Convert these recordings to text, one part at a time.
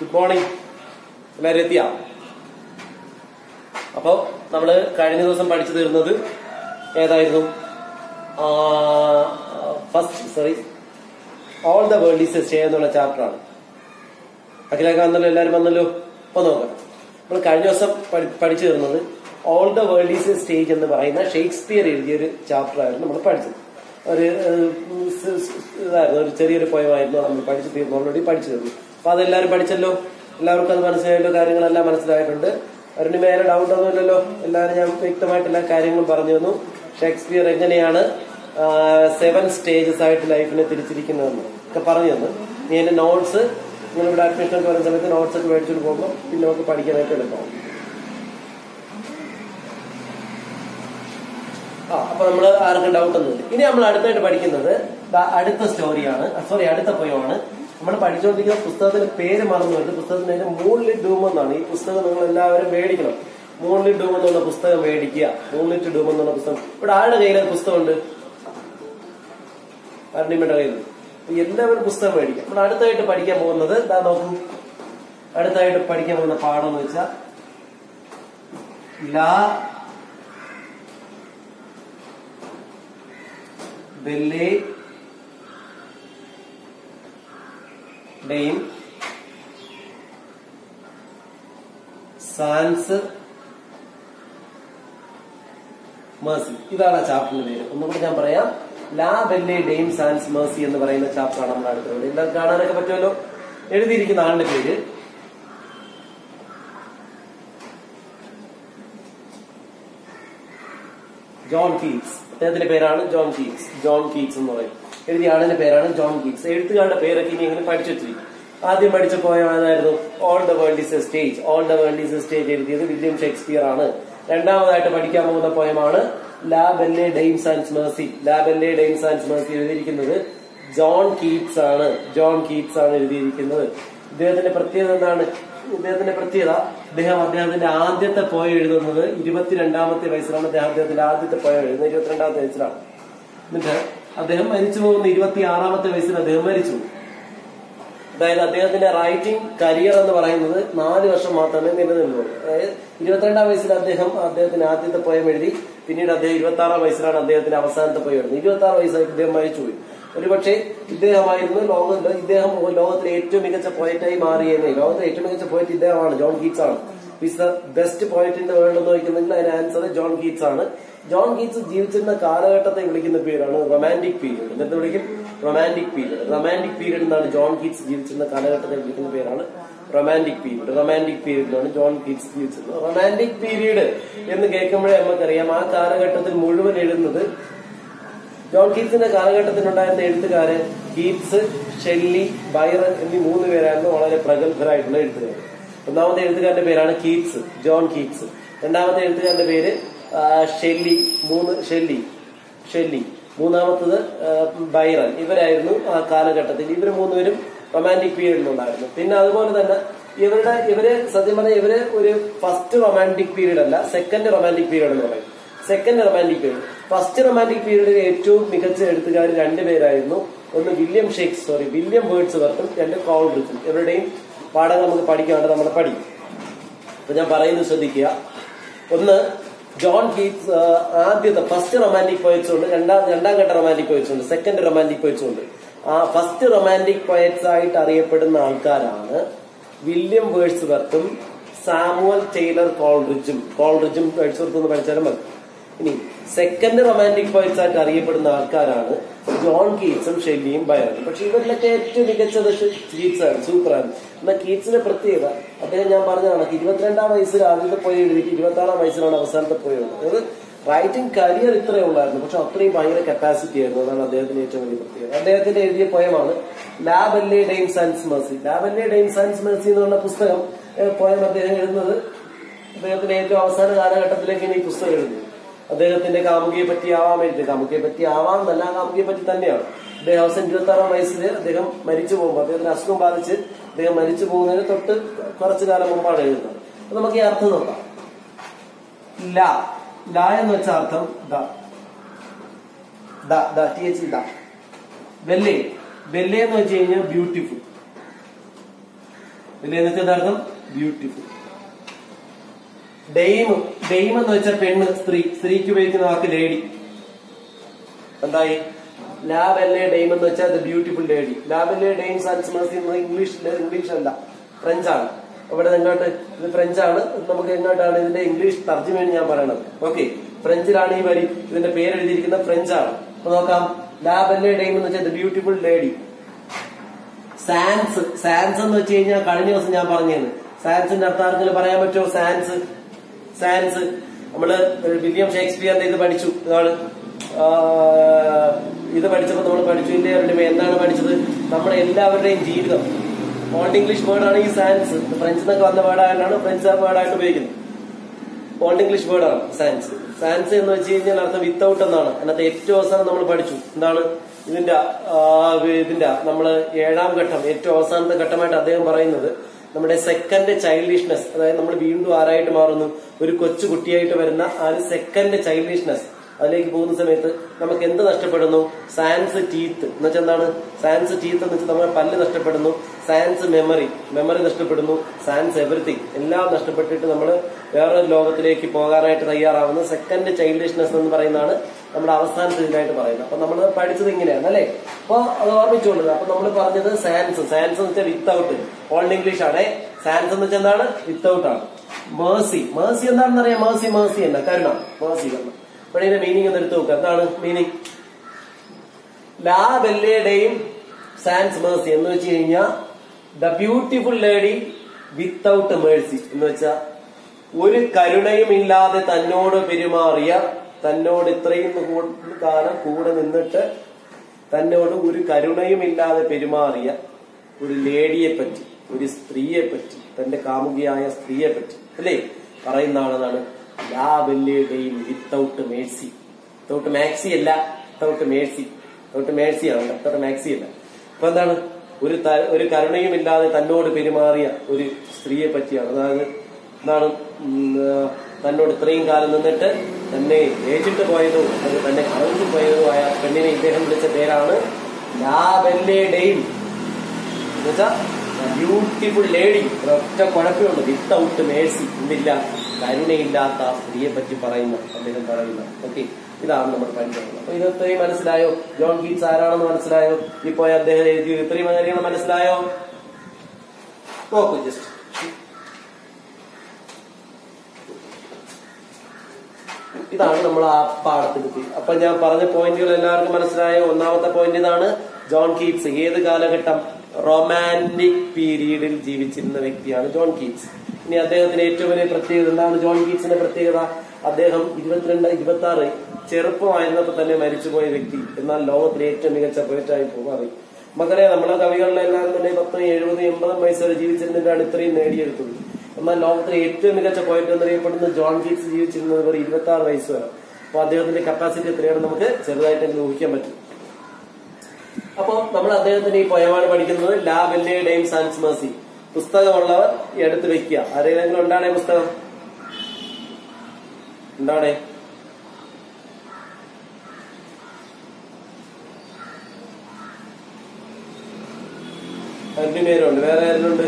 Good morning എല്ലാവരും എത്തിയ അപ്പോൾ നമ്മൾ കഴിഞ്ഞ ദിവസം പഠിച്ചു തീർന്നത് ഏതായിരുന്നു first sorry all the world is a stay എന്നുള്ള ചാപ്റ്ററാണ് അഖിലൊക്കെ വന്നല്ലോ എല്ലാവരും വന്നല്ലോ ഒന്ന് നോക്കാം നമ്മൾ കഴിഞ്ഞ ദിവസം പഠി- പഠിച്ചു തീർന്നത് all the world is a stage എന്ന് പറയുന്ന ഷേക്സ്പിയർ എഴുതിയ ഒരു ചാപ്റ്റർ ആയിരുന്നു നമ്മൾ പഠിച്ചത് ഒരു ഏഹ്, സ് സ് ഇതായിരുന്നു ഒരു ചെറിയൊരു പോയമായിരുന്നു നമ്മൾ പഠിച്ചു തീർന്നു ഓൾറെഡി പഠിച്ചു തീർന്നു അപ്പൊ അതെല്ലാവരും പഠിച്ചല്ലോ എല്ലാവർക്കും അത് മനസ്സിലായല്ലോ കാര്യങ്ങളെല്ലാം മനസ്സിലായിട്ടുണ്ട് അതിന് മേലെ ഡൗട്ട് ഒന്നുമില്ലല്ലോ എല്ലാവരും ഞാൻ വ്യക്തമായിട്ട് എല്ലാ കാര്യങ്ങളും പറഞ്ഞു തന്നു ഷേക്സ്പിയർ എങ്ങനെയാണ് സെവൻ സ്റ്റേജസ് ആയിട്ട് ലൈഫിനെ തിരിച്ചിരിക്കുന്നതെന്ന് ഒക്കെ പറഞ്ഞു തന്നു നീ എന്റെ നോട്ട്സ് നിങ്ങൾ ഇവിടെ അഡ്മിഷൻ ഒക്കെ വരുന്ന സമയത്ത് നോട്ട്സ് ഒക്കെ മേടിച്ചിട്ട് പോകുമ്പോൾ പിന്നെ നമുക്ക് പഠിക്കാനായിട്ട് എളുപ്പമാവും ആ അപ്പൊ നമ്മൾ ആർക്കും ഡൗട്ട് ഒന്നുമില്ല ഇനി നമ്മൾ അടുത്തായിട്ട് പഠിക്കുന്നത് ദാ അടുത്ത സ്റ്റോറിയാണ് സോറി അടുത്ത പോയമാണ് നമ്മൾ പഠിച്ചുകൊണ്ടിരിക്കുന്ന പുസ്തകത്തിന്റെ പേര് മറന്നു വരുന്നത് പുസ്തകത്തിന്റെ മൂൺലിറ്റ് ഡൂം എന്നാണ് ഈ പുസ്തകം നിങ്ങൾ എല്ലാവരും മേടിക്കണം മൂൺലിറ്റ് ഡൂം എന്നുള്ള പുസ്തകം മേടിക്കുക മൂൺലിറ്റ് ഡൂം എന്നുള്ള പുസ്തകം ഇവിടെ ആരുടെ കയ്യിൽ പുസ്തകമുണ്ട് ആരുടെയും കയ്യിൽ അപ്പൊ എല്ലാവരും പുസ്തകം മേടിക്കാം നമ്മൾ അടുത്തായിട്ട് പഠിക്കാൻ പോകുന്നത് ദാ നോക്കൂ അടുത്തായിട്ട് പഠിക്കാൻ പോകുന്ന പാഠം എന്ന് വെച്ചാൽ ലാ ബെല്ലെ ഡെയിം സാൻസ് മേഴ്സി ഇതാണ് ആ ചാപ്റ്ററിന്റെ പേര് ഒന്നുകൂടി ഞാൻ പറയാം ലാ ബെല്ലെ ഡെയിം സാൻസ് മേഴ്സി എന്ന് പറയുന്ന ചാപ്റ്ററാണ് നമ്മുടെ അടുത്തുള്ളത് എല്ലാവർക്കും കാണാനൊക്കെ പറ്റുമല്ലോ എഴുതിയിരിക്കുന്ന ആളിന്റെ പേര് ജോൺ കീറ്റ്സ് അദ്ദേഹത്തിന്റെ പേരാണ് ജോൺ കീറ്റ്സ് ജോൺ കീറ്റ്സ് എന്ന് പറയും എഴുതിയ ആളിന്റെ പേരാണ് ജോൺ കീറ്റ്സ് എഴുത്തുകാരുടെ പേരൊക്കെ ഇനി എങ്ങനെ പഠിച്ചു വെച്ചിരിക്കും ആദ്യം പഠിച്ച പോയം ഏതായിരുന്നു all the world is a stage all the world is a stage എഴുതിയത് വില്യം ഷേക്സ്പിയർ ആണ് രണ്ടാമതായിട്ട് പഠിക്കാൻ പോകുന്ന പോയമാണ് La Belle Dames and Mercy La Belle Dames and Mercy എഴുതിയിരിക്കുന്നത് ജോൺ കീറ്റ്സ് ആണ് ജോൺ കീറ്റ്സ് ആണ് എഴുതിയിരിക്കുന്നത് ഇദ്ദേഹത്തിന്റെ പ്രത്യേകത എന്താണ് ഇദ്ദേഹത്തിന്റെ പ്രത്യേകത അദ്ദേഹം അദ്ദേഹത്തിന്റെ ആദ്യത്തെ പോയ എഴുതുന്നത് ഇരുപത്തിരണ്ടാമത്തെ വയസ്സിലാണ് അദ്ദേഹം അദ്ദേഹത്തിന്റെ ആദ്യത്തെ പോയ എഴുതുന്നത് ഇരുപത്തിരണ്ടാമത്തെ വയസ്സിലാണ് എന്നിട്ട് അദ്ദേഹം മരിച്ചു പോകുന്ന ഇരുപത്തി ആറാമത്തെ വയസ്സിൽ അദ്ദേഹം മരിച്ചു അതായത് അദ്ദേഹത്തിന്റെ റൈറ്റിംഗ് കരിയർ എന്ന് പറയുന്നത് നാല് വർഷം മാത്രമേ നിലനിന്നുള്ളൂ അതായത് ഇരുപത്തിരണ്ടാം വയസ്സിൽ അദ്ദേഹം അദ്ദേഹത്തിന്റെ ആദ്യത്തെ പോയം എഴുതി പിന്നീട് അദ്ദേഹം ഇരുപത്തി ആറാം വയസ്സിലാണ് അദ്ദേഹത്തിന്റെ അവസാനത്തെ പോയം എഴുതുന്നത് ഇരുപത്തി ആറ് വയസ്സായിട്ട് ഇദ്ദേഹം മരിച്ചുപോയി ഒരുപക്ഷെ ഇദ്ദേഹമായിരുന്നു ലോകത്ത് ഇദ്ദേഹം ലോകത്തിലെ ഏറ്റവും മികച്ച പോയറ്റായി മാറിയെന്നേ ലോകത്തിലെ ഏറ്റവും മികച്ച പോയറ്റ് ഇദ്ദേഹമാണ് ജോൺ കീറ്റ്സ് ആണ് is the best poet in the world എന്ന് ചോദിക്കുന്നെങ്കിൽ അതിന് ആൻസർ ജോൺ കീറ്റ്സ് ആണ് ജോൺ കീറ്റ്സ് ജീവിച്ചിരുന്ന കാലഘട്ടത്തെ വിളിക്കുന്ന പേരാണ് റൊമാൻറ്റിക് പീരിയഡ് എന്നിട്ട് വിളിക്കും റൊമാൻറ്റിക് പീരിയഡ് റൊമാൻറ്റിക് പീരിയഡ് എന്നാണ് ജോൺ കീറ്റ്സ് ജീവിച്ചിരുന്ന കാലഘട്ടത്തെ വിളിക്കുന്ന പേരാണ് റൊമാൻറ്റിക് പീരിയഡ് റൊമാൻറ്റിക് പീരിയഡിലാണ് ജോൺ കീറ്റ്സ് ജീവിച്ചിരുന്നത് റൊമാൻറ്റിക് പീരിയഡ് എന്ന് കേൾക്കുമ്പോഴേ നമുക്കറിയാം ആ കാലഘട്ടത്തിൽ മുഴുവൻ എഴുതുന്നത് ജോൺ കീറ്റ്സിന്റെ കാലഘട്ടത്തിലുണ്ടായിരുന്ന എഴുത്തുകാര് കീറ്റ്സ് ഷെല്ലി ബൈറൻ എന്നീ മൂന്ന് പേരായിരുന്നു വളരെ പ്രഗത്ഭരായിട്ടുള്ള എഴുത്തുകാർ ഒന്നാമത്തെ എഴുത്തുകാരന്റെ പേരാണ് കീറ്റ്സ് ജോൺ കീറ്റ്സ് രണ്ടാമത്തെ എഴുത്തുകാരന്റെ പേര് ആ, ഷെല്ലി മൂന്ന് ഷെല്ലി ഷെല്ലി മൂന്നാമത്തത് ആ, ബൈറൻ ഇവരായിരുന്നു ആ കാലഘട്ടത്തിൽ ഇവർ മൂന്നുപേരും റൊമാൻറ്റിക് പീരീഡിലുണ്ടായിരുന്നു പിന്നെ അതുപോലെ തന്നെ ഇവരുടെ ഇവര് സത്യം പറഞ്ഞാൽ ഇവര് ഒരു ഫസ്റ്റ് റൊമാൻറ്റിക് പീരീഡ് അല്ല സെക്കൻഡ് റൊമാൻറ്റിക് പീരീഡ് എന്ന് പറയും second romantic period first romantic പീരീഡിലെ ഏറ്റവും മികച്ച എഴുത്തുകാർ രണ്ടുപേരായിരുന്നു ഒന്ന് വില്യം ഷേക്സ് സോറി വില്യം വേർഡ്സ് വർക്കും രണ്ട് കോൾഡ്രിച്ചും ഇവരുടെയും പാഠങ്ങൾ നമുക്ക് പഠിക്കാണ്ട് നമ്മൾ പഠിക്കും അപ്പൊ ഞാൻ പറയുന്നത് ശ്രദ്ധിക്കുക ഒന്ന് ജോൺ കീറ്റ്സ് ആ, ആദ്യത്തെ ഫസ്റ്റ് റൊമാൻറ്റിക് പോയറ്റ്സ് ഉണ്ട് രണ്ടാം രണ്ടാം ഘട്ട റൊമാൻറ്റിക് പോയറ്റ്സ് ഉണ്ട് സെക്കൻഡ് റൊമാൻറ്റിക് പോയറ്റ്സ് ഉണ്ട് ആ ഫസ്റ്റ് റൊമാൻറ്റിക് പോയറ്റ്സ് ആയിട്ട് അറിയപ്പെടുന്ന ആൾക്കാരാണ് വില്യം വേഴ്സ് വർത്തും സാമുവൽ ടൈലർ കോൾറിജും കോൾറിജും വേഴ്സ് വർത്ത് എന്ന് പഠിച്ചാലും മതി ഇനി സെക്കൻഡ് റൊമാൻറ്റിക് പോയറ്റ്സ് ആയിട്ട് അറിയപ്പെടുന്ന ആൾക്കാരാണ് ജോൺ കീറ്റ്സും ഷെല്ലിയും ബയറും പക്ഷെ ഇവരിലൊക്കെ ഏറ്റവും മികച്ചത് കീറ്റ്സ് ആണ് സൂപ്പറാണ് എന്നാൽ കീറ്റ്സിന്റെ പ്രത്യേകത അദ്ദേഹം ഞാൻ പറഞ്ഞ കണക്ക് ഇരുപത്തിരണ്ടാം വയസ്സിൽ ആദ്യത്തെ പോയി എഴുതിയിട്ട് ഇരുപത്തി ആറാം വയസ്സിലാണ് അവസാനത്തെ പോയി എഴുതുന്നത് അതായത് റൈറ്റിംഗ് കരിയർ ഇത്രയേ ഉള്ളായിരുന്നു പക്ഷെ അത്രയും ഭയങ്കര കപ്പാസിറ്റി ആയിരുന്നു അതാണ് അദ്ദേഹത്തിന്റെ ഏറ്റവും വലിയ പ്രത്യേകത അദ്ദേഹത്തിന്റെ എഴുതിയ പോയമാണ് La Belle Dame sans Merci La Belle Dame sans Merci എന്ന് പറഞ്ഞ പുസ്തകം പോയം അദ്ദേഹം എഴുതുന്നത് അദ്ദേഹത്തിന്റെ ഏറ്റവും അവസാന കാലഘട്ടത്തിലേക്കാണ് ഈ പുസ്തകം എഴുതുന്നത് അദ്ദേഹത്തിന്റെ കാമുകിയെ പറ്റി ആവാൻ വേണ്ടി കാമുകിയെ പറ്റി ആവാം എന്നല്ല ആ കാമുകിയെ പറ്റി തന്നെയാണ് അദ്ദേഹം അവസാനം ഇരുപത്തി ആറാം വയസ്സിൽ അദ്ദേഹം മരിച്ചു പോകുമ്പോൾ അദ്ദേഹത്തിന് അസുഖം ബാധിച്ച് അദ്ദേഹം മരിച്ചു പോകുന്നതിന് തൊട്ട് കുറച്ചു കാലം മുമ്പാണ് എഴുതുന്നത് അപ്പൊ നമുക്ക് ഈ അർത്ഥം നോക്കാം ല ല എന്ന് വെച്ച അർത്ഥം the the the T H the belle belle എന്ന് വെച്ച് കഴിഞ്ഞാൽ ബ്യൂട്ടിഫുൾ ഇതിൽ എന്നത്തെ അർത്ഥം ബ്യൂട്ടിഫുൾ ഡെയിം ഡെയിം എന്ന് വെച്ചാൽ പെണ്ണ് സ്ത്രീ സ്ത്രീക്ക് ഉപയോഗിക്കുന്ന വാക്ക് ലേഡി എന്തായി ലാബ് എല്ലേ ഡെയിം എന്ന് വെച്ചാൽ ദ ബ്യൂട്ടിഫുൾ ലേഡി ലാബ് എല്ലേ ഡെയിം സാൻസ്മേഴ്സി എന്നത് ഇംഗ്ലീഷ് ഇംഗ്ലീഷ് അല്ല ഫ്രഞ്ച് ആണ് ഇവിടെ എങ്ങോട്ട് ഇത് ഫ്രഞ്ച് ആണ് ഇത് നമുക്ക് എങ്ങോട്ടാണ് ഇതിന്റെ ഇംഗ്ലീഷ് തർജ്ജമയാണ് ഞാൻ പറയണത് ഓക്കെ ഫ്രഞ്ചിലാണ് ഈ വരി ഇതിന്റെ പേര് എഴുതിയിരിക്കുന്നത് ഫ്രഞ്ച് ആണ് അപ്പൊ നോക്കാം ലാബ് എല്ലേ ഡെയിം എന്ന് വെച്ചാൽ the beautiful lady sans sans എന്ന് വെച്ച് കഴിഞ്ഞാൽ കഴിഞ്ഞ ദിവസം ഞാൻ പറഞ്ഞത് സാൻസിന്റെ അർത്ഥം ആർക്കെങ്കിലും പറയാൻ പറ്റുമോ സാൻസ് സാൻസ് നമ്മള് വില്യം ഷേക്സ്പിയറിന്റെ ഇത് പഠിച്ചു ഇതാണ് ആ, ഇത് പഠിച്ചപ്പോൾ നമ്മൾ പഠിച്ചു ഇന്ത്യയുടെ എന്താണ് പഠിച്ചത് നമ്മുടെ എല്ലാവരുടെയും ജീവിതം ഓൾഡ് ഇംഗ്ലീഷ് വേർഡാണ് ഈ സാൻസ് ഫ്രഞ്ചിൽ നിന്നൊക്കെ വന്ന വേർഡായിട്ടാണ് ഫ്രഞ്ച് വേർഡായിട്ട് ഉപയോഗിക്കുന്നത് ഓൾഡ് ഇംഗ്ലീഷ് വേർഡാണ് സയൻസ് സയൻസ് എന്ന് വെച്ച് കഴിഞ്ഞാൽ അർത്ഥം വിത്തൗട്ട് എന്നാണ് അതിനകത്ത് ഏറ്റവും അവസാനം നമ്മൾ പഠിച്ചു എന്താണ് ഇതിന്റെ ആ, ഇതിന്റെ നമ്മള് ഏഴാം ഘട്ടം ഏറ്റവും അവസാനത്തെ ഘട്ടമായിട്ട് അദ്ദേഹം പറയുന്നത് നമ്മുടെ സെക്കൻഡ് ചൈൽഡിഷ്നെസ് അതായത് നമ്മൾ വീണ്ടും ആരായിട്ട് മാറുന്നു ഒരു കൊച്ചു കുട്ടിയായിട്ട് വരുന്ന ആ ഒരു സെക്കൻഡ് ചൈൽഡിഷ്നെസ് അതിലേക്ക് പോകുന്ന സമയത്ത് നമുക്ക് എന്ത് നഷ്ടപ്പെടുന്നു സയൻസ് ടീത്ത് എന്ന് വെച്ചാൽ എന്താണ് സയൻസ് ടീത്ത് എന്ന് വെച്ചാൽ നമ്മുടെ പല്ല് നഷ്ടപ്പെടുന്നു സയൻസ് മെമ്മറി മെമ്മറി നഷ്ടപ്പെടുന്നു സയൻസ് എവറിത്തിങ് എല്ലാം നഷ്ടപ്പെട്ടിട്ട് നമ്മൾ വേറൊരു ലോകത്തിലേക്ക് പോകാനായിട്ട് തയ്യാറാവുന്ന സെക്കൻഡ് ചൈൽഡിഷ്നെസ് എന്ന് പറയുന്നതാണ് നമ്മുടെ അവസാനത്തെ ഇതിനായിട്ട് പറയുന്നത് അപ്പൊ നമ്മൾ പഠിച്ചത് ഇങ്ങനെയാണ് അല്ലേ അപ്പൊ അത് ഓർമ്മിച്ചുകൊണ്ടത് അപ്പൊ നമ്മൾ പറഞ്ഞത് സയൻസ് സയൻസ് എന്ന് വെച്ചാൽ വിത്തൗട്ട് ഓൾഡ് ഇംഗ്ലീഷ് ആണ് സയൻസ് എന്ന് വെച്ചാൽ എന്താണ് വിത്തൗട്ട് ആണ് മേഴ്സി മേഴ്സി എന്താണെന്ന് അറിയാം മേഴ്സി മേഴ്സി അല്ല കരുണ മേഴ്സി കരുണ അപ്പോൾ ഇതിന്റെ മീനിങ് ഒന്ന് എടുത്ത് നോക്കുക എന്താണ് മീനിങ് ലാ ബെല്ലേയുടെയും സാൻസ് മേഴ്സി എന്ന് വെച്ച് കഴിഞ്ഞാൽ the beautiful lady without mercy എന്ന് വെച്ചാൽ ഒരു കരുണയും ഇല്ലാതെ തന്നോട് പെരുമാറിയ തന്നോട് ഇത്രയും കൂ- കാലം കൂടെ നിന്നിട്ട് തന്നോട് ഒരു കരുണയും ഇല്ലാതെ പെരുമാറിയ ഒരു ലേഡിയെ പറ്റി ഒരു സ്ത്രീയെ പറ്റി തന്റെ കാമുകിയായ സ്ത്രീയെ പറ്റി അല്ലേ പറയുന്ന ആളെന്നാണ് ലാ ബെല്ലേയുടെയും വിത്തൗട്ട് മേഴ്സി വിത്തൗട്ട് മാക്സി അല്ല വിത്തൗട്ട് മേഴ്സി വിത്തൗട്ട് മേഴ്സി ആണ് വിത്തൗട്ട് മാക്സി അല്ല അപ്പൊ എന്താണ് ഒരു ത- ഒരു കരുണയും ഇല്ലാതെ തന്നോട് പെരുമാറിയ ഒരു സ്ത്രീയെ പറ്റിയാണ് അതായത് എന്താണ് ഉം, ആ, തന്നോട് ഇത്രയും കാലം നിന്നിട്ട് തന്നെ ഏച്ചിട്ട് പോയതോ അത് തന്നെ കളഞ്ഞു പോയതോ ആയ പെണ്ണിനെ ഇദ്ദേഹം വിളിച്ച പേരാണ് ലാ ബെല്ലേഡെയും എന്നുവെച്ചാൽ ബ്യൂട്ടിഫുൾ ലേഡി ഒറ്റ കുഴപ്പമുണ്ട് വിത്തൗട്ട് മേഴ്സി എന്തില്ല കരുണയില്ലാത്ത ആ സ്ത്രീയെ പറ്റി പറയുന്ന അദ്ദേഹം പറയുന്ന ഓക്കെ ഇതാണ് നമ്മൾ പഠിക്കുന്നത് അപ്പൊ ഇത് ഇത്രയും മനസ്സിലായോ ജോൺ ഗീറ്റ്സ് ആരാണെന്ന് മനസ്സിലായോ ഈ പോയ അദ്ദേഹം എഴുതിയ ഇത്രയും കാര്യങ്ങൾ മനസ്സിലായോ നോക്കൂ ജസ്റ്റ് ഇതാണ് നമ്മൾ ആ പാഠത്തിൽ അപ്പൊ ഞാൻ പറഞ്ഞ പോയിന്റുകൾ എല്ലാവർക്കും മനസ്സിലായോ ഒന്നാമത്തെ പോയിന്റ് ഇതാണ് ജോൺ കീറ്റ്സ് ഏത് കാലഘട്ടം റൊമാൻറ്റിക് പീരീഡിൽ ജീവിച്ചിരുന്ന വ്യക്തിയാണ് ജോൺ കീറ്റ്സ് ഇനി അദ്ദേഹത്തിന് ഏറ്റവും വലിയ പ്രത്യേകത എന്താണ് ജോൺ കീറ്റ്സിന്റെ പ്രത്യേകത അദ്ദേഹം ഇരുപത്തിരണ്ട് ഇരുപത്തി ആറ് ചെറുപ്പമായിരുന്നപ്പോൾ തന്നെ മരിച്ചുപോയ വ്യക്തി എന്നാൽ ലോകത്തിലെ ഏറ്റവും മികച്ച പോയിട്ടായി മാറി മക്കളെ നമ്മളെ കവികളിലെല്ലാം തന്നെ പത്തും എഴുപതും എൺപതും വയസ്സ് വരെ ജീവിച്ചിരുന്നതിനാണ് ഇത്രയും നേടിയെടുത്തത് എന്നാൽ ലോകത്തിലെ ഏറ്റവും മികച്ച പോയിന്റ് എന്നറിയപ്പെടുന്ന ജോൺ കീറ്റ്സ് ജീവിച്ചിരുന്നത് വെറും ഇരുപത്തി ആറ് വയസ്സ് വരെ അപ്പൊ അദ്ദേഹത്തിന്റെ കപ്പാസിറ്റി എത്രയാണെന്ന് നമുക്ക് ചെറുതായിട്ട് ഊഹിക്കാൻ പറ്റും അപ്പോൾ നമ്മൾ അദ്ദേഹത്തിന്റെ ഈ പോയമാണ് പഠിക്കുന്നത് ലാ ബെല്ലേ ഡെയിം സാൻസ് മേഴ്സി പുസ്തകമുള്ളവർ എടുത്ത് വെക്കുക ആരെങ്കിലും ഉണ്ടാണേ പുസ്തകം ഉണ്ടാണേ രണ്ടുപേരുണ്ട് വേറെ ആരുണ്ട്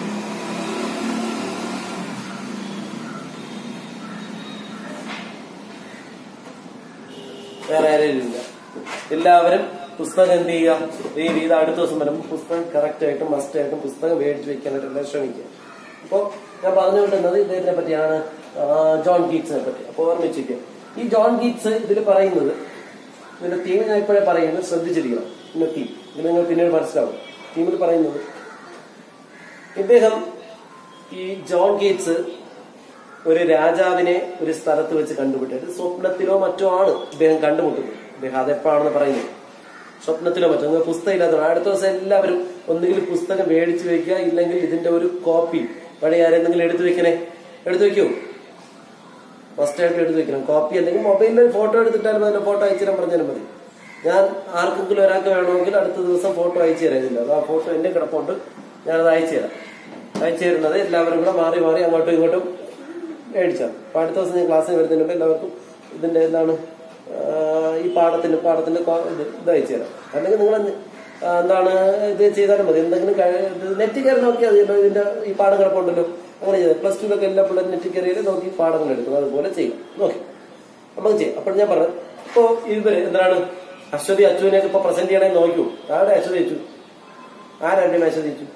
വേറെ ആരെയും ഇല്ല എല്ലാവരും പുസ്തകം എന്ത് ചെയ്യുക ഈ രീതി അടുത്ത ദിവസം വരുമ്പോൾ പുസ്തകം കറക്റ്റ് ആയിട്ടും മസ്റ്റ് ആയിട്ടും പുസ്തകം മേടിച്ച് വെക്കാനായിട്ട് ശ്രമിക്കുക അപ്പോൾ ഞാൻ പറഞ്ഞു കൊണ്ടുവന്നത് ഇദ്ദേഹത്തിനെ പറ്റിയാണ് ആ, ജോൺ ഗീറ്റ്സിനെ പറ്റി അപ്പോൾ ഓർമ്മിച്ചിരിക്കുക ഈ ജോൺ ഗീറ്റ്സ് ഇതിൽ പറയുന്നത് ഇതിന്റെ തീം ഞാൻ ഇപ്പോഴേ പറയുന്നത് ശ്രദ്ധിച്ചിരിക്കണം ഇതിന്റെ തീം ഇത് നിങ്ങൾ പിന്നീട് മനസ്സിലാവും തീമിൽ പറയുന്നത് ഇദ്ദേഹം ഈ ജോൺ ഗീറ്റ്സ് ഒരു രാജാവിനെ ഒരു സ്ഥലത്ത് വെച്ച് കണ്ടുമുട്ടിയത് സ്വപ്നത്തിലോ മറ്റോ ആണ് ഇദ്ദേഹം കണ്ടുമുട്ടുന്നത് ഇദ്ദേഹം അതെപ്പോഴാണെന്ന് പറയുന്നത് സ്വപ്നത്തിലോ മറ്റോ നിങ്ങൾ പുസ്തകം ഇല്ലാത്തതാണ് അടുത്ത ദിവസം എല്ലാവരും ഒന്നുകിൽ പുസ്തകം മേടിച്ചു വെക്കുക ഇല്ലെങ്കിൽ ഇതിന്റെ ഒരു കോപ്പി പഴയ ആരെന്തെങ്കിലും എടുത്തു വെക്കണേ എടുത്തു വെക്കൂ ഫസ്റ്റ് ആയിട്ട് എടുത്ത് വെക്കണം കോപ്പി അല്ലെങ്കിൽ മൊബൈലിൽ ഫോട്ടോ എടുത്തിട്ടാലും അതിന്റെ ഫോട്ടോ അയച്ചു തരാൻ പറഞ്ഞാലും മതി ഞാൻ ആർക്കെങ്കിലും ഒരാൾക്ക് വേണമെങ്കിൽ അടുത്ത ദിവസം ഫോട്ടോ അയച്ചു തരാനില്ല അത് ആ ഫോട്ടോ എന്റെ കിടപ്പുണ്ട് ഞാനത് അയച്ചു തരാം അയച്ചു തരുന്നത് എല്ലാവരും കൂടെ മാറി മാറി അങ്ങോട്ടും ഇങ്ങോട്ടും മേടിച്ചാൽ അപ്പൊ അടുത്ത ദിവസം ഞാൻ ക്ലാസ്സിൽ വരുന്നതിന് മുമ്പ് എല്ലാവർക്കും ഇതിന്റെ എന്താണ് ആ, ഈ പാഠത്തിന്റെ പാഠത്തിന്റെ കോ- ഇത് ഇത് അയച്ചു തരാം അല്ലെങ്കിൽ നിങ്ങൾ ആ, എന്താണ് ഇത് ചെയ്താലും മതി എന്തെങ്കിലും നെറ്റ് കയറി നോക്കിയാൽ മതി ഇപ്പൊ ഇതിന്റെ ഈ പാഠം കിടപ്പുണ്ടല്ലോ അങ്ങനെ ചെയ്താൽ പ്ലസ് ടുവിലൊക്കെ എല്ലാ പിള്ളേർ നെറ്റ് കയറിയാൽ നോക്കി പാഠങ്ങൾ എടുക്കും അതുപോലെ ചെയ്യും നോക്കി നമുക്ക് ചെയ്യാം അപ്പോൾ ഞാൻ പറഞ്ഞു ഇപ്പോ ഇവര് എന്താണ് അശ്വതി അച്ചുവിനെ ഇപ്പൊ പ്രസന്റ് ചെയ്യണേ നോക്കൂ ആരുടെ അശ്വതി അച്ചു ആരാരുടെ അശ്വതി അച്ചു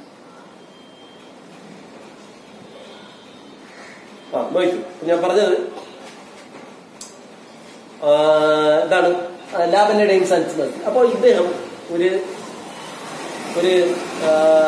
ആ നോക്കൂ ഞാൻ പറഞ്ഞത് ആ, എന്താണ് ലാബന്റെയും സയൻസ് അപ്പോ ഇദ്ദേഹം ഒരു ഒരു ആ,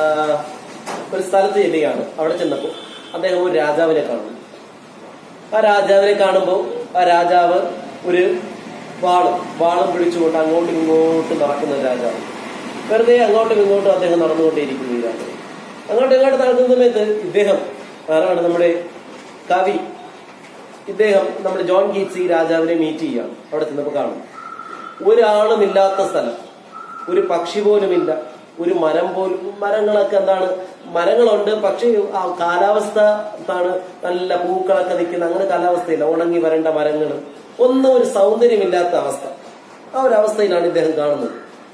ഒരു സ്ഥലത്ത് ചെല്ലുകയാണ് അവിടെ ചെന്നപ്പോൾ അദ്ദേഹം ഒരു രാജാവിനെ കാണുന്നു ആ രാജാവിനെ കാണുമ്പോൾ ആ രാജാവ് ഒരു വാളും വാളും പിടിച്ചുകൊണ്ട് അങ്ങോട്ടും ഇങ്ങോട്ടും നടക്കുന്ന ഒരു രാജാവ് വെറുതെ അങ്ങോട്ടും ഇങ്ങോട്ടും അദ്ദേഹം നടന്നുകൊണ്ടേയിരിക്കുന്നു ഈ രാജാവ് അങ്ങോട്ടും ഇങ്ങോട്ടും നടക്കുന്ന സമയത്ത് ഇദ്ദേഹം ആരാണ് നമ്മുടെ കവി ഇദ്ദേഹം നമ്മുടെ ജോൺ ഗീറ്റ്സ് ഈ രാജാവിനെ മീറ്റ് ചെയ്യാണ് അവിടെ ചെന്നപ്പോൾ കാണും ഒരാളും ഇല്ലാത്ത സ്ഥലം ഒരു പക്ഷി പോലുമില്ല ഒരു മരം പോലും മരങ്ങളൊക്കെ എന്താണ് മരങ്ങളുണ്ട് പക്ഷേ ആ കാലാവസ്ഥ എന്താണ് നല്ല പൂക്കളൊക്കെ നിൽക്കുന്ന അങ്ങനെ കാലാവസ്ഥയില്ല ഉണങ്ങി വരേണ്ട മരങ്ങൾ ഒന്നും ഒരു സൗന്ദര്യമില്ലാത്ത അവസ്ഥ ആ ഒരു അവസ്ഥയിലാണ് ഇദ്ദേഹം കാണുന്നത്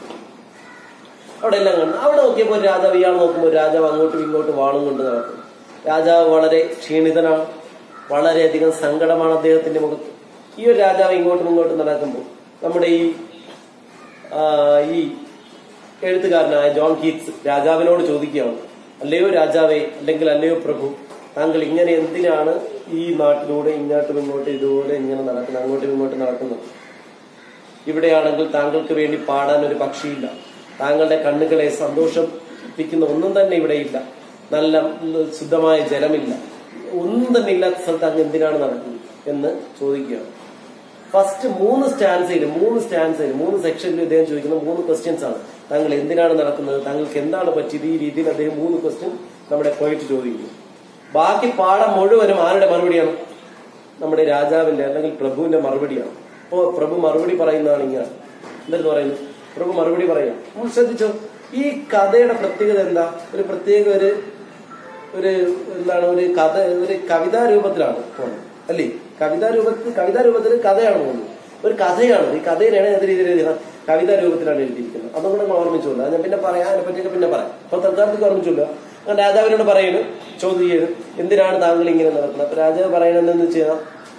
അവിടെ എല്ലാം കാണുന്നു അവിടെ നോക്കിയപ്പോൾ ഒരു രാജാവ് ഇയാൾ നോക്കുമ്പോൾ രാജാവ് അങ്ങോട്ടും ഇങ്ങോട്ടും വാളും കൊണ്ട് നടക്കുന്നു രാജാവ് വളരെ ക്ഷീണിതനാണ് വളരെയധികം സങ്കടമാണ് അദ്ദേഹത്തിന്റെ മുഖത്ത് ഈ ഒരു രാജാവ് ഇങ്ങോട്ടും ഇങ്ങോട്ടും നടക്കുമ്പോൾ നമ്മുടെ ഈ ആ, ഈ എഴുത്തുകാരനായ ജോൺ കീറ്റ്സ് രാജാവിനോട് ചോദിക്കുകയാണ് അല്ലയോ രാജാവേ അല്ലെങ്കിൽ അല്ലയോ പ്രഭു താങ്കൾ ഇങ്ങനെ എന്തിനാണ് ഈ നാട്ടിലൂടെ ഇങ്ങോട്ടും ഇങ്ങോട്ടും ഇതുപോലെ ഇങ്ങനെ നടക്കുന്നത് അങ്ങോട്ടും ഇങ്ങോട്ടും നടക്കുന്നത് ഇവിടെയാണെങ്കിൽ താങ്കൾക്ക് വേണ്ടി പാടാൻ ഒരു പക്ഷിയില്ല താങ്കളുടെ കണ്ണുകളെ സന്തോഷിപ്പിക്കുന്ന ഒന്നും തന്നെ ഇവിടെയില്ല നല്ല ഉം, ശുദ്ധമായ ജലമില്ല ഒന്നും തന്നെ ഇല്ലാത്ത സ്ഥലത്ത് അങ്ങ് എന്തിനാണ് നടക്കുന്നത് എന്ന് ചോദിക്കുകയാണ് ഫസ്റ്റ് മൂന്ന് സ്റ്റാൻസയിൽ മൂന്ന് സ്റ്റാൻസയിൽ മൂന്ന് സെക്ഷനിൽ ഇദ്ദേഹം ചോദിക്കുന്ന മൂന്ന് ക്വസ്റ്റ്യൻസ് ആണ് താങ്കൾ എന്തിനാണ് നടക്കുന്നത് താങ്കൾക്ക് എന്താണ് പറ്റിയത് ഈ രീതിയിൽ അദ്ദേഹം മൂന്ന് ക്വസ്റ്റ്യൻ നമ്മുടെ പോയിട്ട് ചോദിക്കുന്നു ബാക്കി പാഠം മുഴുവനും ആരുടെ മറുപടിയാണ് നമ്മുടെ രാജാവിന്റെ അല്ലെങ്കിൽ പ്രഭുവിന്റെ മറുപടിയാണ് അപ്പോ പ്രഭു മറുപടി പറയുന്നതാണ് ഇങ്ങനെ എന്തെന്ന് പറയുന്നു പ്രഭു മറുപടി പറയാം നമ്മൾ ശ്രദ്ധിച്ചോ ഈ കഥയുടെ പ്രത്യേകത എന്താ ഒരു പ്രത്യേക ഒരു ഒരു എന്താണ് ഒരു കഥ ഒരു കവിതാ രൂപത്തിലാണ് പോകുന്നത് അല്ലേ കവിതാ രൂപത്തിൽ കവിതാ രൂപത്തിൽ കഥയാണ് പോകുന്നത് ഒരു കഥയാണ് ഈ കഥയിലാണ് ഏത് രീതിയിൽ എഴുതിയത് കവിതാ രൂപത്തിലാണ് എഴുതിയിരിക്കുന്നത് അതും കൂടെ നമ്മൾ ഓർമ്മിച്ചോളൂ അത് ഞാൻ പിന്നെ പറയാം അതിനെ പറ്റിയൊക്കെ പിന്നെ പറയാം അപ്പൊ തൽക്കാലത്തേക്ക് ഓർമ്മിച്ചോളൂ ഞാൻ രാജാവിനോട് പറയുന്നു ചോദ്യം ചെയ്തു എന്തിനാണ് താങ്കൾ ഇങ്ങനെ നടക്കുന്നത് അപ്പൊ രാജാവ് പറയണെന്ന് വെച്ചാൽ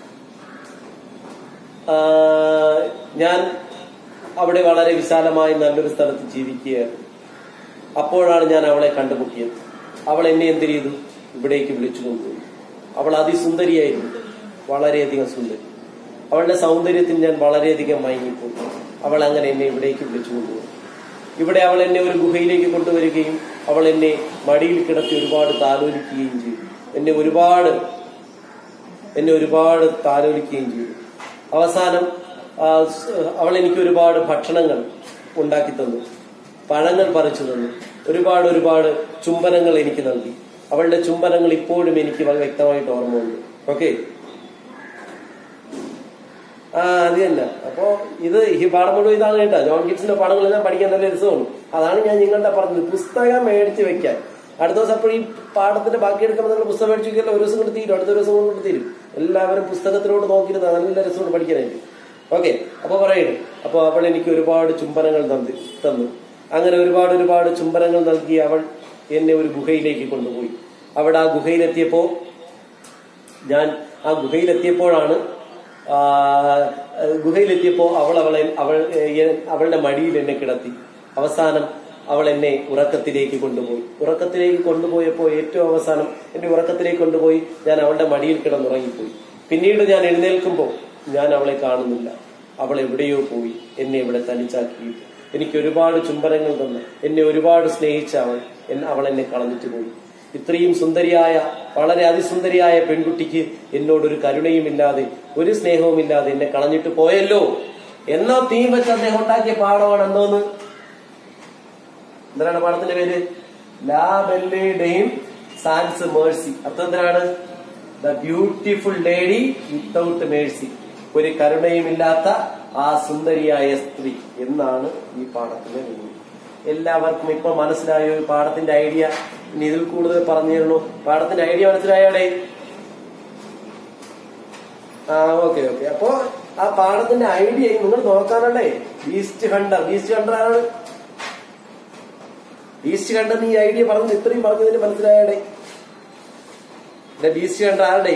ഞാൻ അവിടെ വളരെ വിശാലമായി നല്ലൊരു സ്ഥലത്ത് ജീവിക്കുകയായിരുന്നു അപ്പോഴാണ് ഞാൻ അവളെ കണ്ടുമുട്ടിയത് അവൾ എന്നെ എന്ത് ചെയ്തു ഇവിടേക്ക് വിളിച്ചു കൊണ്ടുപോയി അവൾ അതിസുന്ദരിയായിരുന്നു വളരെയധികം സുന്ദരി അവളുടെ സൗന്ദര്യത്തിൽ ഞാൻ വളരെയധികം മയങ്ങിപ്പോയി അവൾ അങ്ങനെ എന്നെ ഇവിടേക്ക് വിളിച്ചു കൊണ്ടുപോയി ഇവിടെ അവൾ എന്നെ ഒരു ഗുഹയിലേക്ക് കൊണ്ടുവരികയും അവൾ എന്നെ മടിയിൽ കിടത്തി ഒരുപാട് താലോലിക്കുകയും ചെയ്തു എന്നെ ഒരുപാട് എന്നെ ഒരുപാട് താലോലിക്കുകയും ചെയ്തു അവസാനം ആ, സ്- അവൾ എനിക്ക് ഒരുപാട് ഭക്ഷണങ്ങൾ ഉണ്ടാക്കി തന്നു പഴങ്ങൾ പറിച്ചു തന്നു ഒരുപാട് ഒരുപാട് ചുംബനങ്ങൾ എനിക്ക് നൽകി അവളുടെ ചുംബനങ്ങൾ ഇപ്പോഴും എനിക്ക് വളരെ വ്യക്തമായിട്ട് ഓർമ്മയുണ്ട് ഓക്കെ ആ അത് തന്നെ അപ്പോ ഇത് ഈ പാഠം മുഴുവൻ ഇതാണ് കേട്ടോ ജോൺ ഗിബ്സിന്റെ പാഠങ്ങളെല്ലാം പഠിക്കാൻ നല്ല രസമാണ് അതാണ് ഞാൻ നിങ്ങളുടെ പറഞ്ഞത് പുസ്തകം മേടിച്ച് വെക്കാൻ അടുത്ത ദിവസം അപ്പോൾ ഈ പാഠത്തിന്റെ ബാക്കി എടുക്കുമ്പോൾ നിങ്ങൾ പുസ്തകം മേടിച്ച് വെക്കില്ല ഒരു ദിവസം കൊണ്ട് തീരും അടുത്ത ദിവസം കൊണ്ട് തീരും എല്ലാവരും പുസ്തകത്തിലോട്ട് നോക്കിയിരുന്ന നല്ല രസമാണ് പഠിക്കാനായിട്ട് ഓക്കെ അപ്പൊ പറയുന്നു അപ്പൊ അവൾ എനിക്ക് ഒരുപാട് ചുംബനങ്ങൾ തന്നി തന്നു അങ്ങനെ ഒരുപാട് ഒരുപാട് ചുംബനങ്ങൾ നൽകി അവൾ എന്നെ ഒരു ഗുഹയിലേക്ക് കൊണ്ടുപോയി അവിടെ ആ ഗുഹയിലെത്തിയപ്പോ ഞാൻ ആ ഗുഹയിലെത്തിയപ്പോഴാണ് ആ, ഗുഹയിലെത്തിയപ്പോ അവൾ അവളെ അവൾ ഏ- അവളുടെ മടിയിൽ എന്നെ കിടത്തി അവസാനം അവൾ എന്നെ ഉറക്കത്തിലേക്ക് കൊണ്ടുപോയി ഉറക്കത്തിലേക്ക് കൊണ്ടുപോയപ്പോ ഏറ്റവും അവസാനം എന്റെ ഉറക്കത്തിലേക്ക് കൊണ്ടുപോയി ഞാൻ അവളുടെ മടിയിൽ കിടന്നുറങ്ങിപ്പോയി പിന്നീട് ഞാൻ എഴുന്നേൽക്കുമ്പോൾ ഞാൻ അവളെ കാണുന്നില്ല അവൾ എവിടെയോ പോയി എന്നെ ഇവിടെ തനിച്ചാക്കി എനിക്ക് ഒരുപാട് ചുംബനങ്ങൾ തന്ന് എന്നെ ഒരുപാട് സ്നേഹിച്ച അവൾ എൻ- അവൾ എന്നെ കളഞ്ഞിട്ട് പോയി ഇത്രയും സുന്ദരിയായ വളരെ അതിസുന്ദരിയായ പെൺകുട്ടിക്ക് എന്നോടൊരു കരുണയുമില്ലാതെ ഒരു സ്നേഹവുമില്ലാതെ എന്നെ കളഞ്ഞിട്ട് പോയല്ലോ എന്നോ തീം വെച്ച് അദ്ദേഹം ഉണ്ടാക്കിയ പാഠമാണ് എന്തോന്ന് എന്താണ് പാഠത്തിന്റെ പേര് ലാ ബെല്ലേഡെയും സാൻസ് മേഴ്സി അർത്ഥം എന്തിനാണ് the beautiful lady without mercy ഒരു കരുണയുമില്ലാത്ത ആ സുന്ദരിയായ സ്ത്രീ എന്നാണ് ഈ പാഠത്തിന്റെ മീനിങ് എല്ലാവർക്കും ഇപ്പൊ മനസ്സിലായോ ഈ പാഠത്തിന്റെ ഐഡിയ ഇനി ഇതിൽ കൂടുതൽ പറഞ്ഞു തരണോ പാഠത്തിന്റെ ഐഡിയ മനസ്സിലായോടെ ആ ഓക്കെ ഓക്കെ അപ്പോ ആ പാഠത്തിന്റെ ഐഡിയ നിങ്ങൾ നോക്കാനല്ലേ ബീസ്റ്റ് ഹണ്ടർ ബീസ്റ്റ് ഹണ്ടർ ആണ് ബീസ്റ്റ് കണ്ട നീ ഐഡിയ പറഞ്ഞു ഇത്രയും പറഞ്ഞതിന് മനസ്സിലായടെ ബീസ്റ്റ് കണ്ട ആരുടെ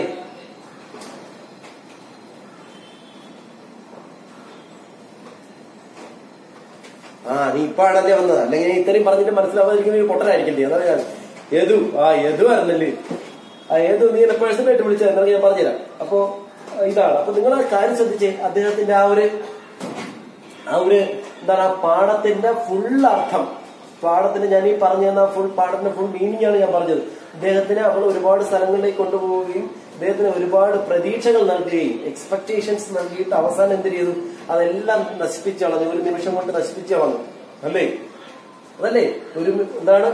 ആ നീ ഇപ്പാണല്ലേ വന്നത് അല്ലെങ്കിൽ ഇത്രയും പറഞ്ഞിട്ട് മനസ്സിലാവാതിരിക്കുന്ന ഒരു പൊട്ടനായിരിക്കില്ലേ അതാണ് ഞാൻ ഏതു ആ ഏതു ആയിരുന്നല്ലേ ആ ഏതു നീ എന്നെ പേഴ്സണലായിട്ട് വിളിച്ചത് എന്നാൽ ഞാൻ പറഞ്ഞുതരാം അപ്പോ ആ, ഇതാണ് അപ്പൊ നിങ്ങൾ ആ കാര്യം ശ്രദ്ധിച്ചേ അദ്ദേഹത്തിന്റെ ആ ഒരു ആ ഒരു എന്താണ് ആ പാഠത്തിന്റെ ഫുൾ അർത്ഥം പാഠത്തിന് ഞാൻ ഈ പറഞ്ഞു തന്ന ഫുൾ പാഠത്തിന്റെ ഫുൾ മീനിങ് ആണ് ഞാൻ പറഞ്ഞത് അദ്ദേഹത്തിന് അവൾ ഒരുപാട് സ്ഥലങ്ങളിലേക്ക് കൊണ്ടുപോവുകയും അദ്ദേഹത്തിന് ഒരുപാട് പ്രതീക്ഷകൾ നൽകുകയും എക്സ്പെക്ടേഷൻസ് നൽകിയിട്ട് അവസാനം എന്ത് ചെയ്തു അതെല്ലാം നശിപ്പിച്ചു കളഞ്ഞു ഒരു നിമിഷം കൊണ്ട് നശിപ്പിച്ചു കളഞ്ഞു അല്ലേ അതല്ലേ ഒരു മി- എന്താണ്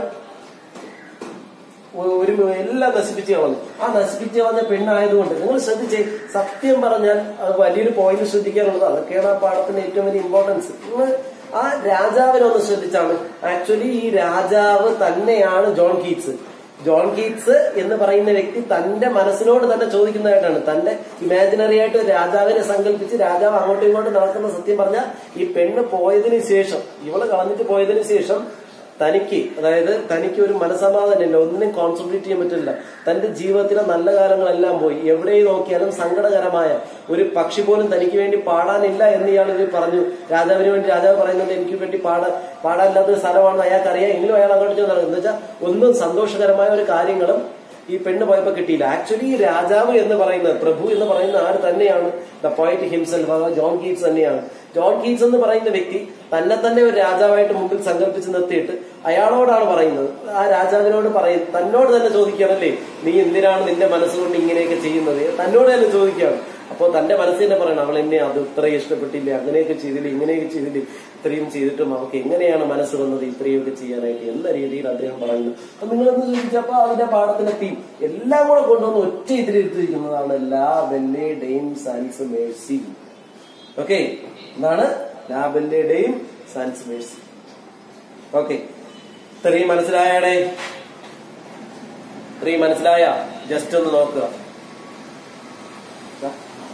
ഒ- ഒരു മി- എല്ലാം നശിപ്പിച്ചു കളഞ്ഞു ആ നശിപ്പിച്ചു കളഞ്ഞ പെണ്ണായതുകൊണ്ട് നിങ്ങൾ ശ്രദ്ധിച്ചേ സത്യം പറഞ്ഞാൽ അത് വലിയൊരു പോയിന്റ് ശ്രദ്ധിക്കാനുള്ളത് അതൊക്കെയാണ് ആ പാഠത്തിന്റെ ഏറ്റവും വലിയ ഇമ്പോർട്ടൻസ് നിങ്ങൾ ആ രാജാവിനെ ഒന്ന് ശ്രദ്ധിച്ചാണ് ആക്ച്വലി ഈ രാജാവ് തന്നെയാണ് ജോൺ കീറ്റ്സ് ജോൺ കീറ്റ്സ് എന്ന് പറയുന്ന വ്യക്തി തന്റെ മനസ്സിനോട് തന്നെ ചോദിക്കുന്നതായിട്ടാണ് തന്റെ ഇമാജിനറി ആയിട്ട് ഒരു രാജാവിനെ സങ്കല്പിച്ച് രാജാവ് അങ്ങോട്ടും ഇങ്ങോട്ടും നടക്കുന്ന സത്യം പറഞ്ഞാൽ ഈ പെണ്ണ് പോയതിനു ശേഷം ഇവള് കളഞ്ഞിട്ട് പോയതിനു ശേഷം തനിക്ക് അതായത് തനിക്ക് ഒരു മനസമാധാനമില്ല ഒന്നിനും കോൺസെൻട്രേറ്റ് ചെയ്യാൻ പറ്റില്ല തന്റെ ജീവിതത്തിലെ നല്ല കാലങ്ങളെല്ലാം പോയി എവിടെ നോക്കിയാലും സങ്കടകരമായ ഒരു പക്ഷി പോലും തനിക്ക് വേണ്ടി പാടാനില്ല എന്ന് ഇയാൾ ഇത് പറഞ്ഞു രാജാവിന് വേണ്ടി രാജാവ് പറയുന്നുണ്ട് എനിക്ക് വേണ്ടി പാടാൻ പാടാനില്ലാത്ത ഒരു സ്ഥലമാണെന്ന് അയാൾക്ക് അറിയാം എങ്കിലും അയാൾ അങ്ങോട്ട് ചെന്ന് നടക്കും. എന്ന് വെച്ചാൽ ഒന്നും സന്തോഷകരമായ ഒരു കാര്യങ്ങളും ഈ പെണ്ണ് പോയപ്പോ കിട്ടിയില്ല ആക്ച്വലി ഈ രാജാവ് എന്ന് പറയുന്നത് പ്രഭു എന്ന് പറയുന്ന ആര് തന്നെയാണ് ദ പോയിന്റ് ഹിംസെൽഫ് അഥവാ ജോൺ കീറ്റ്സ് തന്നെയാണ് ജോൺ കീറ്റ്സ് എന്ന് പറയുന്ന വ്യക്തി തന്നെ തന്നെ ഒരു രാജാവായിട്ട് മുമ്പിൽ സങ്കല്പിച്ച് നിർത്തിയിട്ട് അയാളോടാണ് പറയുന്നത് ആ രാജാവിനോട് പറയും തന്നോട് തന്നെ ചോദിക്കുകയാണല്ലേ നീ എന്തിനാണ് നിന്റെ മനസ്സുകൊണ്ട് ഇങ്ങനെയൊക്കെ ചെയ്യുന്നത് തന്നോട് തന്നെ ചോദിക്കുകയാണ് അപ്പോൾ തന്റെ മനസ്സിൽ തന്നെ പറയണം അവൾ എന്നെ അത് ഇത്രയും ഇഷ്ടപ്പെട്ടില്ല അങ്ങനെയൊക്കെ ചെയ്തില്ല ഇങ്ങനെയൊക്കെ ചെയ്തില്ല ഇത്രയും ചെയ്തിട്ടും അവൾക്ക് എങ്ങനെയാണ് മനസ്സ് വന്നത് ഇത്രയൊക്കെ ചെയ്യാനായിട്ട് എന്ന രീതിയിൽ അദ്ദേഹം പറയുന്നു അപ്പൊ നിങ്ങളൊന്ന് ചോദിച്ചപ്പോ അതിന്റെ പാഠത്തിന്റെ തീം എല്ലാം കൂടെ കൊണ്ടുവന്ന് ഒറ്റ ഇതിലെടുത്തിരിക്കുന്നതാണ് La Belle Dame sans Merci okay എന്താണ് La Belle Dame sans Merci okay ഇത്രയും മനസ്സിലായടെ ഇത്രയും മനസ്സിലായ ജസ്റ്റ് ഒന്ന് നോക്കുക ദാ.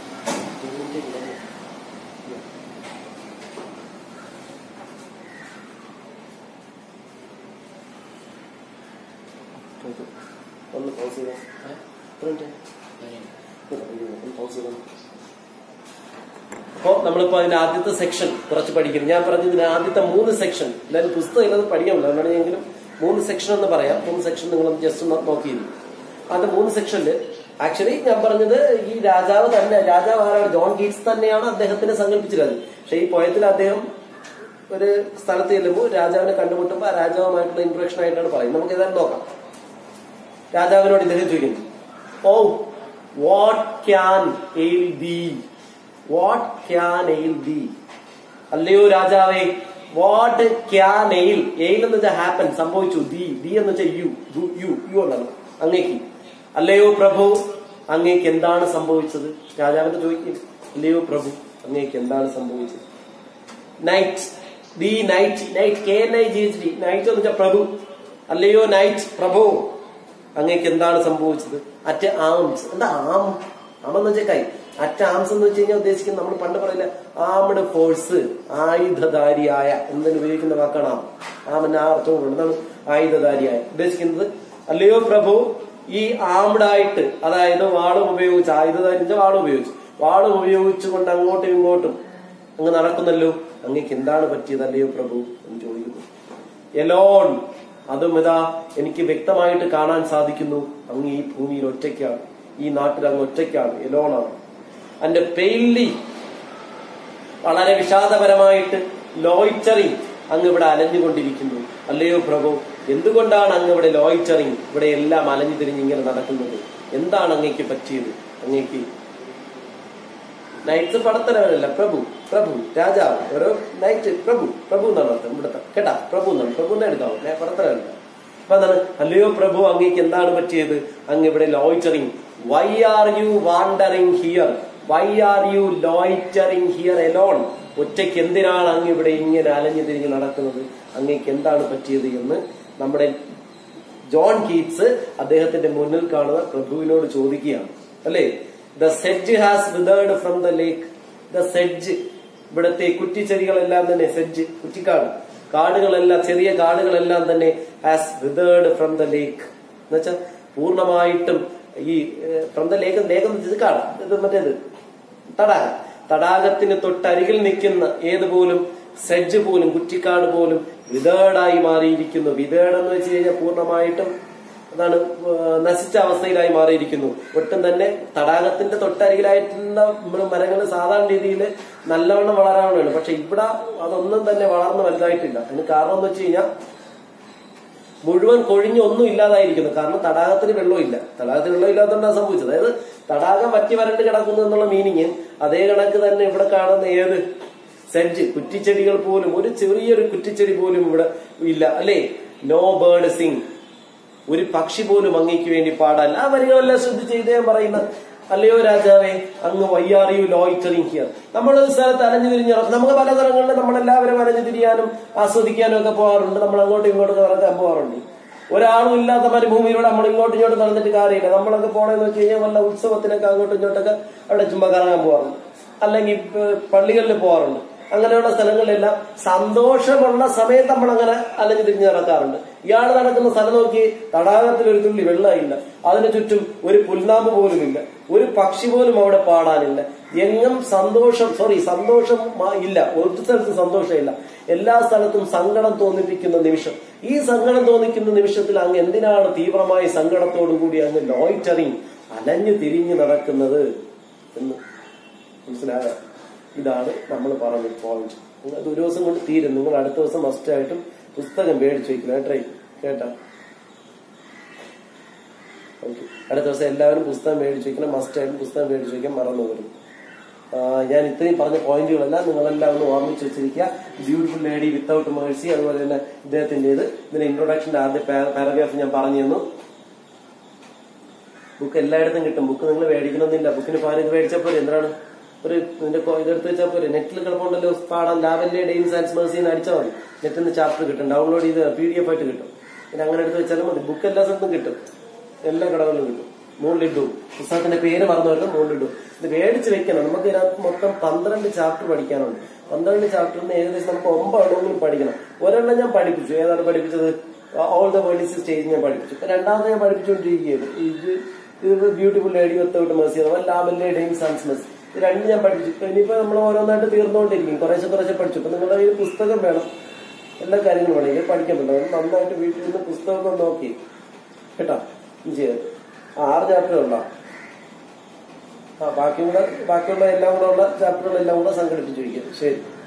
ഒന്ന് pause ചെയ്തോ. ഒരു minute. ഒന്ന് pause ചെയ്തോ. അപ്പോ നമ്മളിപ്പോ അതിന്റെ ആദ്യത്തെ സെക്ഷൻ കുറച്ച് പഠിക്കും ഞാൻ പറഞ്ഞതിന് ആദ്യത്തെ മൂന്ന് സെക്ഷൻ എന്തായാലും പുസ്തകം ഇല്ലാതെ പഠിക്കാൻ പറ്റില്ല അതുകൊണ്ടാണ് എങ്കിലും മൂന്ന് സെക്ഷൻ എന്ന് പറയാം മൂന്ന് സെക്ഷൻ നിങ്ങൾ ജസ്റ്റ് ഒന്ന് നോക്കിയിരുന്നു അത് മൂന്ന് സെക്ഷനില് ആക്ച്വലി ഞാൻ പറഞ്ഞത് ഈ രാജാവ് തന്നെ രാജാവ് ആരാണ് ജോൺ ഗീറ്റ്സ് തന്നെയാണ് അദ്ദേഹത്തിന് സങ്കല്പിച്ചിരുന്നത് പക്ഷെ ഈ പോയത്തിൽ അദ്ദേഹം ഒരു സ്ഥലത്ത് ചെല്ലുമ്പോൾ രാജാവിനെ കണ്ടുമുട്ടുമ്പോൾ ആ രാജാവുമായിട്ടുള്ള ഇൻട്രൊഡക്ഷൻ ആയിട്ടാണ് പറയുന്നത് നമുക്ക് ഏതായാലും നോക്കാം രാജാവിനോട് ഇദ്ദേഹം ചോദിക്കുന്നു ഓ വാട്ട് ക്യാൻ എയിൽ ദീ വാട്ട് ക്യാൻ എയിൽ ദീ അല്ലയോ രാജാവേ വാട്ട് ക്യാൻ എയിൽ എയിൽ എന്ന് വെച്ചാൽ ഹാപ്പൻ സംഭവിച്ചു ദീ ദീ എന്ന് വെച്ചാൽ യു യു യു എന്നാണ് അങ്ങേക്ക് അല്ലയോ പ്രഭു അങ്ങേക്ക് എന്താണ് സംഭവിച്ചത് രാജാവിന്റെ ചോദിക്കും അല്ലയോ പ്രഭു അങ്ങേക്ക് എന്താണ് സംഭവിച്ചത് knight the knight knight K N I G H D knight എന്ന് വെച്ചാൽ പ്രഭു അല്ലയോ നൈറ്റ് പ്രഭു അങ്ങേക്ക് എന്താണ് സംഭവിച്ചത് അറ്റ് ആംസ് എന്താ ആം ആമെന്ന് വെച്ചാൽ കൈ അറ്റ് ആംസ് എന്ന് വെച്ച് കഴിഞ്ഞാൽ ഉദ്ദേശിക്കുന്നത് നമ്മൾ പണ്ട് പറയില്ല ആംഡ് ഫോഴ്സ് ആയുധധാരിയായ എന്നതിന് ഉപയോഗിക്കുന്ന വാക്കാണ് ആം ആമെന്ന് ആ അർത്ഥവും എന്താണ് ആയുധധാരിയായ ഉദ്ദേശിക്കുന്നത് അല്ലയോ പ്രഭു ഈ ആംഡ് ആയിട്ട് അതായത് വാളും ഉപയോഗിച്ച് ആയുധധാരി എന്ന് വെച്ചാൽ വാളും ഉപയോഗിച്ചു വാളും ഉപയോഗിച്ചുകൊണ്ട് അങ്ങോട്ടും ഇങ്ങോട്ടും അങ്ങ് നടക്കുന്നല്ലോ അങ്ങേക്ക് എന്താണ് പറ്റിയത് അല്ലയോ പ്രഭു എന്ന് ചോദിക്കുന്നു എലോൺ അതും ഇതാ എനിക്ക് വ്യക്തമായിട്ട് കാണാൻ സാധിക്കുന്നു അങ്ങ് ഈ ഭൂമിയിൽ ഒറ്റയ്ക്കാണ് ഈ നാട്ടിൽ അങ്ങ് ഒറ്റയ്ക്കാണ് എലോണാണ് എന്റെ പെയിൻലി വളരെ വിഷാദപരമായിട്ട് ലോയിച്ചറിങ് അങ്ങ് ഇവിടെ അലഞ്ഞുകൊണ്ടിരിക്കുന്നു അല്ലയോ പ്രഭു എന്തുകൊണ്ടാണ് അങ്ങ് ഇവിടെ ലോയിച്ചറിങ് ഇവിടെ എല്ലാം അലഞ്ഞു തിരിഞ്ഞ് ഇങ്ങനെ നടക്കുന്നത് എന്താണ് അങ്ങേക്ക് പറ്റിയത് അങ്ങേക്ക് നൈറ്റ് പടത്തലവനല്ല പ്രഭു പ്രഭു രാജാവ് ഓരോ നൈറ്റ് പ്രഭു പ്രഭു എന്നാണ് അർത്ഥം ഇവിടുത്തെ കേട്ടാ പ്രഭു എന്നാണ് പ്രഭു എന്ന് എടുക്കാവോ ഞാൻ പടത്തലവനല്ല അപ്പൊ എന്താണ് അല്ലയോ പ്രഭു അങ്ങേക്ക് എന്താണ് പറ്റിയത് അങ്ങ് ഇവിടെ loitering why are you wandering here why are you loitering here alone ഒറ്റയ്ക്ക് എന്തിനാണ് അങ്ങ് ഇവിടെ ഇങ്ങനെ അലഞ്ഞു തിരിഞ്ഞ് നടക്കുന്നത് അങ്ങേക്ക് എന്താണ് പറ്റിയത് എന്ന് നമ്മുടെ ജോൺ കീറ്റ്സ് അദ്ദേഹത്തിന്റെ മുന്നിൽ കാണുന്ന പ്രഭുവിനോട് ചോദിക്കുകയാണ് അല്ലേ the sedge has withered from the lake the sedge ഇവിടുത്തെ കുറ്റിച്ചെടികളെല്ലാം തന്നെ സെഡ്ജ് കുറ്റിക്കാട് കാടുകളെല്ലാം ചെറിയ കാടുകളെല്ലാം തന്നെ has withered from the lake എന്നുവെച്ചാൽ പൂർണ്ണമായിട്ടും ഈ ഫ്രം ദ ലേക്ക് ലേക്ക് എന്ന് വെച്ചത് കാടാ ഇത് മറ്റേത് തടാകം തടാകത്തിന് തൊട്ടരികിൽ നിൽക്കുന്ന ഏത് പോലും സെഡ്ജ് പോലും കുറ്റിക്കാട് പോലും വിതേർഡായി മാറിയിരിക്കുന്നു വിതേർഡ് എന്ന് വെച്ച് കഴിഞ്ഞാൽ പൂർണ്ണമായിട്ടും അതാണ് ഏഹ്, നശിച്ച അവസ്ഥയിലായി മാറിയിരിക്കുന്നു ഒട്ടും തന്നെ തടാകത്തിന്റെ തൊട്ടരികിലായിട്ടുള്ള മരങ്ങൾ സാധാരണ രീതിയിൽ നല്ലവണ്ണം വളരാവുന്നതാണ് പക്ഷെ ഇവിടെ അതൊന്നും തന്നെ വളർന്ന് വലുതായിട്ടില്ല അതിന് കാരണം എന്ന് വെച്ച് കഴിഞ്ഞാൽ മുഴുവൻ കൊഴിഞ്ഞ് ഒന്നും ഇല്ലാതായിരിക്കുന്നു കാരണം തടാകത്തിന് വെള്ളമില്ല തടാകത്തിന് വെള്ളം ഇല്ലാത്തതുകൊണ്ടാണ് സംഭവിച്ചത് അതായത് തടാകം വറ്റി വരണ്ട് കിടക്കുന്നു എന്നുള്ള മീനിങ് അതേ കണക്ക് തന്നെ ഇവിടെ കാണുന്ന ഏത് സെഡ്ജ് കുറ്റിച്ചെടികൾ പോലും ഒരു ചെറിയൊരു കുറ്റിച്ചെടി പോലും ഇവിടെ ഇല്ല അല്ലേ നോ ബേർഡ് സിംഗ് ഒരു പക്ഷി പോലും അങ്ങേക്ക് വേണ്ടി പാടാൻ ആ വരികളെല്ലാം ശ്രദ്ധിച്ച് ഇദ്ദേഹം പറയുന്ന അല്ലയോ രാജാവേ അങ്ങ് വയ്യാറിയു ലോയിറ്ററിങ് ഹിയർ നമ്മൾ ഒരു സ്ഥലത്ത് അലഞ്ഞു തിരിഞ്ഞു നടക്കും. നമുക്ക് പല സ്ഥലങ്ങളിൽ നമ്മളെല്ലാവരും അലഞ്ഞു തിരിയാനും ആസ്വദിക്കാനും ഒക്കെ പോകാറുണ്ട് നമ്മൾ അങ്ങോട്ടും ഇങ്ങോട്ടും നടക്കാൻ പോകാറുണ്ട് ഒരാളും ഇല്ലാത്ത മരുഭൂമിയിലൂടെ നമ്മൾ ഇങ്ങോട്ടും ഇങ്ങോട്ടും നടന്നിട്ട് കാര്യമില്ല നമ്മളൊക്കെ പോണെന്ന് വെച്ച് കഴിഞ്ഞാൽ വല്ല ഉത്സവത്തിനൊക്കെ അങ്ങോട്ടും ഇങ്ങോട്ടൊക്കെ അവിടെ ചുമ്മാ കറങ്ങാൻ പോകാറുണ്ട് അല്ലെങ്കിൽ ഏഹ്, പള്ളികളിൽ പോകാറുണ്ട് അങ്ങനെയുള്ള സ്ഥലങ്ങളിലെല്ലാം സന്തോഷമുള്ള സമയത്ത് നമ്മൾ അങ്ങനെ അലഞ്ഞു തിരിഞ്ഞ് നടക്കാറുണ്ട് ഇയാൾ നടക്കുന്ന സ്ഥലം നോക്കി തടാകത്തിൽ ഒരു തുള്ളി വെള്ളമില്ല അതിനു ചുറ്റും ഒരു പുൽനാമ്പ് പോലുമില്ല ഒരു പക്ഷി പോലും അവിടെ പാടാനില്ല എങ്ങും സന്തോഷം സോറി സന്തോഷം മ- ഇല്ല ഒരു സ്ഥലത്ത് സന്തോഷമില്ല എല്ലാ സ്ഥലത്തും സങ്കടം തോന്നിപ്പിക്കുന്ന നിമിഷം ഈ സങ്കടം തോന്നിക്കുന്ന നിമിഷത്തിൽ അങ്ങ് എന്തിനാണ് തീവ്രമായ സങ്കടത്തോടു കൂടി അങ്ങ് ലോയിറ്ററിങ് അലഞ്ഞു തിരിഞ്ഞു നടക്കുന്നത് എന്ന് മനസ്സിലായോ ഇതാണ് നമ്മൾ പറഞ്ഞ പോയിന്റ് അത് ഒരു ദിവസം കൊണ്ട് തീരും നിങ്ങൾ അടുത്ത ദിവസം മസ്റ്റായിട്ടും പുസ്തകം മേടിച്ചു വെക്കണം കേട്ടോ കേട്ടാ ഓക്കെ അടുത്ത ദിവസം എല്ലാവരും പുസ്തകം മേടിച്ചു വെക്കണം മസ്റ്റായിട്ടും പുസ്തകം മേടിച്ചു വെക്കാൻ മറന്നു വരും ആ, ഞാൻ ഇത്രയും പറഞ്ഞ പോയിന്റുകളെല്ലാം നിങ്ങളെല്ലാം ഒന്ന് ഓർമ്മിച്ച് വെച്ചിരിക്കുക ബ്യൂട്ടിഫുൾ ലേഡി വിത്തൗട്ട് മേഴ്സി അതുപോലെ തന്നെ ഇദ്ദേഹത്തിന്റേത് ഇതിന്റെ ഇൻട്രൊഡക്ഷന്റെ ആദ്യ പാരഗ്രാഫ് ഞാൻ പറഞ്ഞു തന്നു ബുക്ക് എല്ലായിടത്തും കിട്ടും ബുക്ക് നിങ്ങൾ മേടിക്കണമെന്നില്ല ബുക്കിന് പാരം ഇത് മേടിച്ചപ്പോൾ എന്താണ് ഒരു ഇതിന്റെ കൊ- ഇതെടുത്ത് വെച്ചാൽ പോലെ നെറ്റിൽ കിടപ്പുണ്ടല്ലോ പാടാം ലാവല്ലേ ഡെയിൻസ് ആൻഡ് മേഴ്സിന്ന് അടിച്ചാൽ മതി നെറ്റിൽ നിന്ന് ചാപ്റ്റർ കിട്ടും ഡൗൺലോഡ് ചെയ്ത് പി ഡി എഫ് ആയിട്ട് കിട്ടും പിന്നെ അങ്ങനെ എടുത്ത് വെച്ചാലും മതി ബുക്ക് എല്ലാ സ്ഥലത്തും കിട്ടും എല്ലാ കടകളിലും കിട്ടും മുകളിലിട്ടു പുസ്തകത്തിന്റെ പേര് മറന്നു വരുന്നത് മുകളിലിട്ടു ഇത് മേടിച്ച് വെക്കണം നമുക്ക് ഇതിനകത്ത് മൊത്തം പന്ത്രണ്ട് ചാപ്റ്റർ പഠിക്കാനുണ്ട് പന്ത്രണ്ട് ചാപ്റ്ററിന് ഏകദേശം നമുക്ക് ഒമ്പതെണ്ണമെങ്കിലും പഠിക്കണം ഒരെണ്ണം ഞാൻ പഠിപ്പിച്ചു ഏതാണ് പഠിപ്പിച്ചത് ഓൾ ദ വേൾഡ് സ്റ്റേജ് ഞാൻ പഠിപ്പിച്ചു ഇപ്പൊ രണ്ടാമത് ഞാൻ പഠിപ്പിച്ചുകൊണ്ടിരിക്കുകയാണ് ഇത് ഇത് ബ്യൂട്ടിഫുൾ ലേഡി വിത്തൗട്ട് മെസ്സി അഥവാ ലാബല്ലേ ഡെയിൻ സൺസ് മെസ്സി ഇത് രണ്ട് ഞാൻ പഠിപ്പിച്ചു ഇപ്പൊ ഇനിയിപ്പോ നമ്മൾ ഓരോന്നായിട്ട് തീർന്നുകൊണ്ടിരിക്കും കുറേശ്ശെ കുറേശ്ശെ പഠിച്ചു ഇപ്പൊ നിങ്ങളുടെ കയ്യിൽ പുസ്തകം വേണം എല്ലാ കാര്യങ്ങളും വേണം ഇത് പഠിക്കാൻ പറ്റും അത് നന്നായിട്ട് വീട്ടിൽ നിന്ന് പുസ്തകം നോക്കി കേട്ടോ ഇത് ചെയ്തത് ആ, ആറ് ചാപ്റ്റർ ഉണ്ടോ ആ ബാക്കിയുള്ള ബാക്കിയുള്ള എല്ലാം കൂടെ ഉള്ള ചാപ്റ്ററുകളെല്ലാം കൂടെ സംഘടിപ്പിച്ചു വയ്ക്കുക ശരി